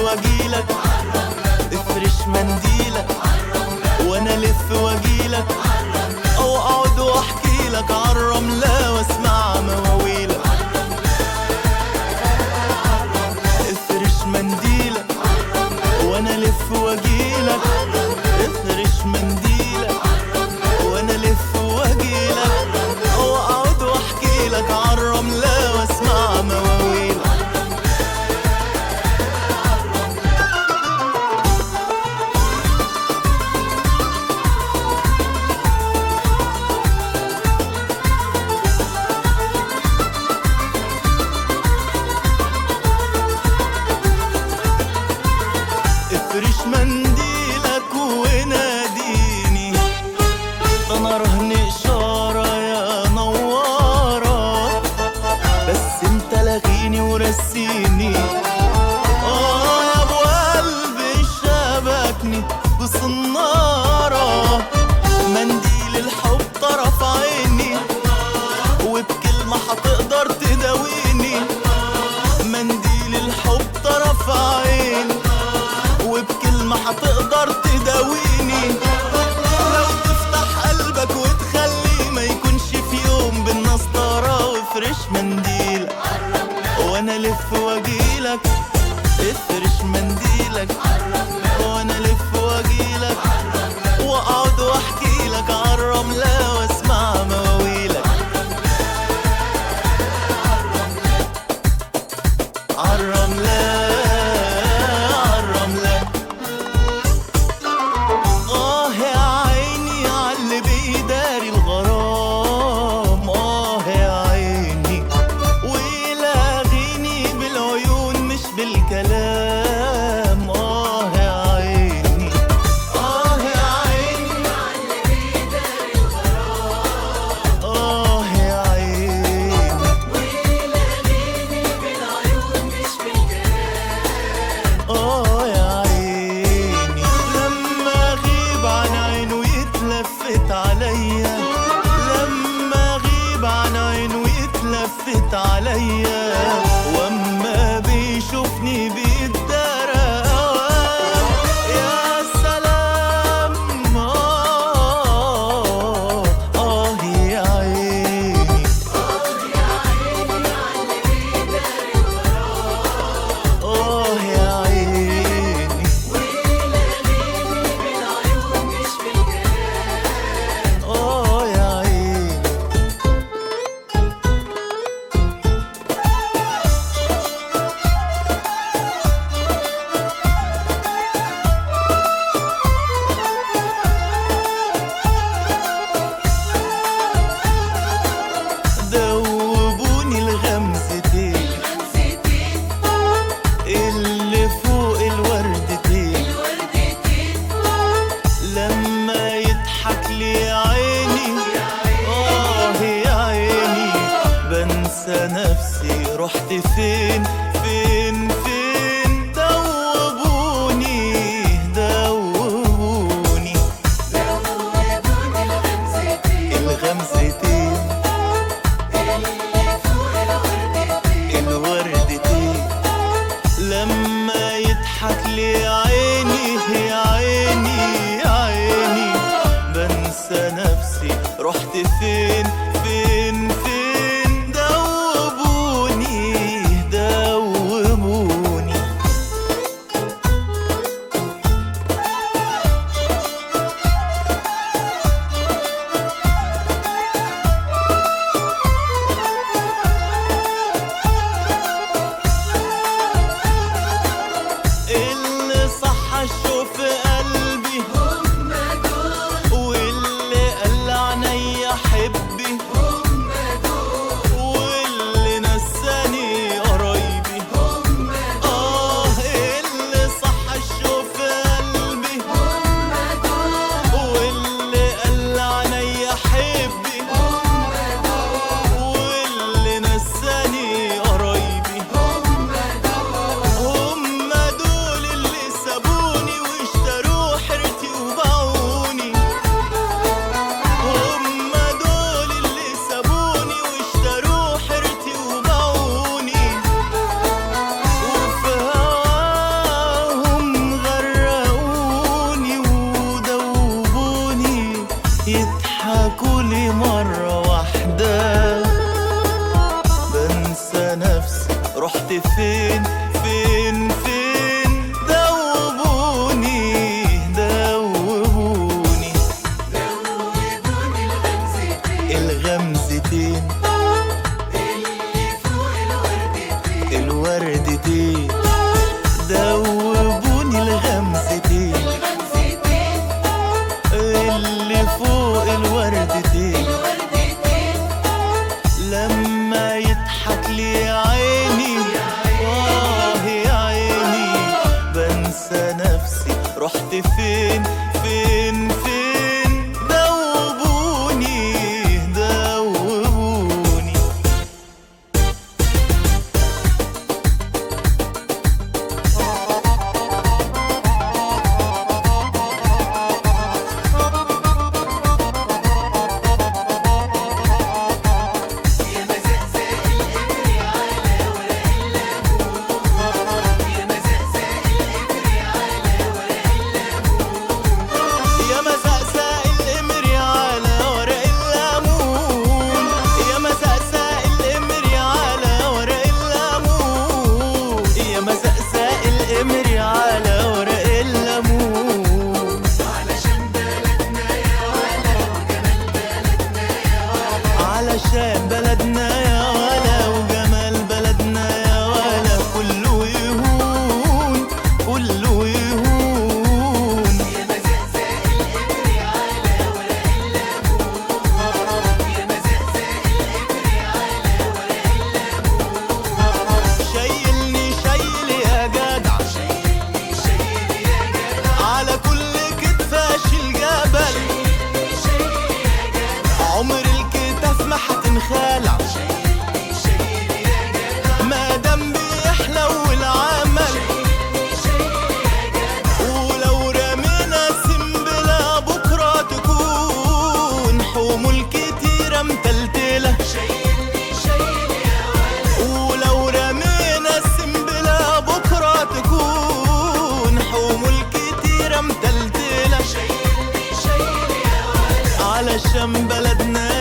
واجيلك افرش منديلك وانا الف واجيلك او اقعد واحكي لك عالرملة واسمع مواويلك افرش منديلك وانا الف واجيلك افرش منديلك وانا الف واجيلك او اقعد واحكي لك عالرملة واسمع مواويلك افرش منديلك وناديني ده انا رهن اشاره يا نواره بس انت لغيني ورسيني اه يا ابو قلبي شبكني بصناره منديل الحب طرف عيني وبكلمه هتقدر تداويني منديل الحب طرف عيني وبكلمة هتقدر تداويني لو تفتح قلبك وتخلي ما يكونش في يوم بالنسطرة وافرش منديلك وانا الف واجيلك افرش منديلك وانا الف واجيلك واقعد واحكي لك عالرملة واسمع مواويلك عالرملة عالرملة آه يا عيني عاللي بيداري الغرام آه يا عيني ويلاغيني بالعيون مش بالكلام آه يا عيني آه يا عيني آه يا عيني آه يا عيني لما أغيب عن عينه يتلفت عليا لما أغيب عن عينه يتلفت عليا وأما بيشوفني بيتدارى أوام. يا سلام آه آه يا عيني آه يا عيني آه يا عيني دوبوني الغمزتين اللي فوق الوردتين لما يضحك لي يا عيني آه يا عيني بنسى نفسي رحت فين فين فين دوبوني دوبوني الغمزتين الوردتين لما يضحك لي يا عيني يا عيني يا عيني بنسى نفسي رحت فين فين فين دوبوني دوبوني اللي صح اشوف قلبي واللي قال عينيا حبي يضحكوا لي مرة واحدة بنسى نفسي رحت فين فين فين دوبوني دوبوني الغمزتين الوردتين دوبوني الغمزتين اللي فوق الوردتين لما يضحك لي يا عيني آه يا عيني بنسى نفسي رحت فين فين فين دوبوني دوبوني يا مزقزق القمر على ورق الليمون يا مزقزق القمر على ورق الليمون يا مزقزق القمر على ورق الليمون علشان بلدنا يا ولا وجمال بلدنا يا ولا كله يهون كله يهون شايلني شايل يا جدع على كل كتف اشيل جبل عمر الكتاف ما هتنخلع ما دام بيحلو العمل ولو رمينا سنبلة بكرة تكون حمول كتيرة متلتلة ولو رمينا السنبلة بكرة تكون حمول كتيرة متلتلة علشان بلدنا